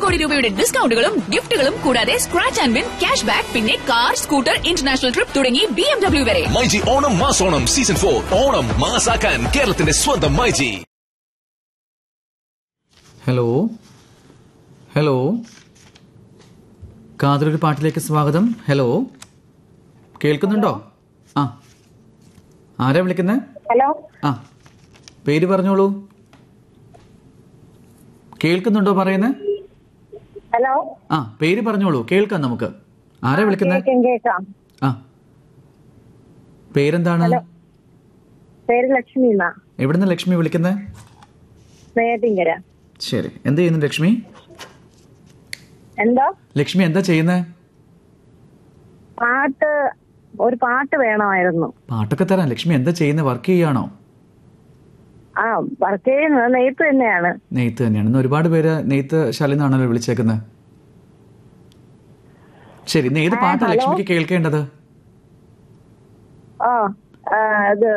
കോടി രൂപയുടെ ഡിസ്കൗണ്ടുകളും ഗിഫ്റ്റുകളും കൂടാതെ scratch and win cash back പിന്നെ കാർ സ്കൂട്ടർ ഇന്റർനാഷണൽ ട്രിപ്പ് തുടങ്ങി ബി എം ഡബ്ല്യു വരെ മൈജി ഓണം മാസോണം സീസൺ ഫോർ ഓണം മാസാക്കാൻ കേരളത്തിന്റെ സ്വന്തം മൈജി ഹലോ ഹലോ കാതലൊരു പാട്ടിലേക്ക് സ്വാഗതം ഹലോ കേൾക്കുന്നുണ്ടോ ആ ആരാ വിളിക്കുന്നത് ഹലോ ആ പേര് പറഞ്ഞോളൂ കേൾക്കുന്നുണ്ടോ പറയുന്നത് ഹലോ ആ പേര് പറഞ്ഞോളൂ കേൾക്കാം നമുക്ക് ആരാ വിളിക്കുന്നത് കേൾക്കാം കേൾക്കാം ആ പേരെന്താണ് ഹലോ. പേര് ലക്ഷ്മി എന്നാ എവിടുന്ന് ലക്ഷ്മി വിളിക്കുന്നത് നെയ്യാറ്റിങ്കര ശരി എന്ത് ചെയ്യുന്നു ലക്ഷ്മി എന്തോ ലക്ഷ്മി എന്താ ചെയ്യുന്നത് പാട്ട് ഒരു പാട്ട് വേണമായിരുന്നു പാട്ടൊക്കെ തരാം ലക്ഷ്മി എന്താ ചെയ്യുന്നത് വർക്ക് ചെയ്യാണോ ആ വർക്ക് ചെയ്യുന്നത് നെയ്ത്ത് തന്നെയാണ് നെയ്ത്ത് തന്നെയാണ് ഇന്ന് ഒരുപാട് പേര് നെയ്ത്ത് ശാലയിൽ നിന്നാണല്ലോ വിളിച്ചേക്കുന്നത് ശരി ഇന്ന് ഏത് പാട്ടാ ഹലോ. ലക്ഷ്മിക്ക് കേൾക്കേണ്ടത് ആ ആ, ഇത്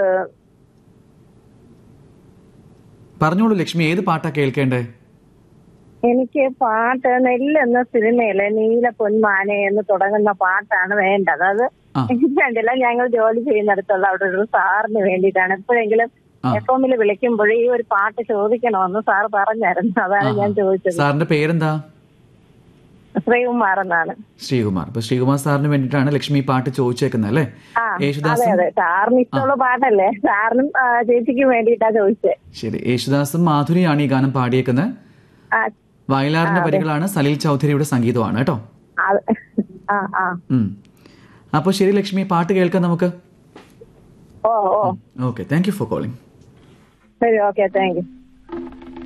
പറഞ്ഞോളൂ ലക്ഷ്മി ഏത് പാട്ടാ കേൾക്കേണ്ടേ എനിക്ക് പാട്ട് നെല്ല് എന്ന സിനിമയിലെ നീല പൊന്മാനെ എന്ന് തുടങ്ങുന്ന പാട്ടാണ് വേണ്ടത് അത് ആ. എനിക്ക് വേണ്ടില്ല ഞങ്ങൾ ജോലി ചെയ്യുന്നിടത്തുള്ള അവിടെ ഒരു സാറിന് വേണ്ടിയിട്ടാണ് എപ്പോഴെങ്കിലും ആ. എഫ് എമ്മിൽ വിളിക്കുമ്പോൾ ഈ ഒരു പാട്ട് ചോദിക്കണമെന്ന് സാർ പറഞ്ഞായിരുന്നു അതാണ് ഞാൻ ചോദിച്ചത് സാറിന്റെ പേരെന്താ ശ്രീകുമാർ എന്നാണ് ശ്രീകുമാർ അപ്പൊ ശ്രീകുമാർ സാറിന് വേണ്ടിയിട്ടാണ് ലക്ഷ്മി ഈ പാട്ട് ചോദിച്ചേക്കുന്നത് അല്ലേ ആ അതെ യേശുദാസും അതെ സാറിന് ഇഷ്ടമുള്ള പാട്ടല്ലേ സാറിനും ആ, ചേച്ചിക്കും വേണ്ടിയിട്ടാ ചോദിച്ചത് ശരി യേശുദാസും മാധുരിയാണ് ഈ ഗാനം പാടിയേക്കുന്നത് ആ വയലാറിന്റെ വരികളാണ് സലീൽ ചൗധരിയുടെ സംഗീതമാണ് കേട്ടോ അത് ആ ആ ഉം അപ്പോൾ ശരി ലക്ഷ്മി പാട്ട് കേൾക്കാം നമുക്ക് oh oh okay thank you for calling ശരി ഓക്കെ താങ്ക് യു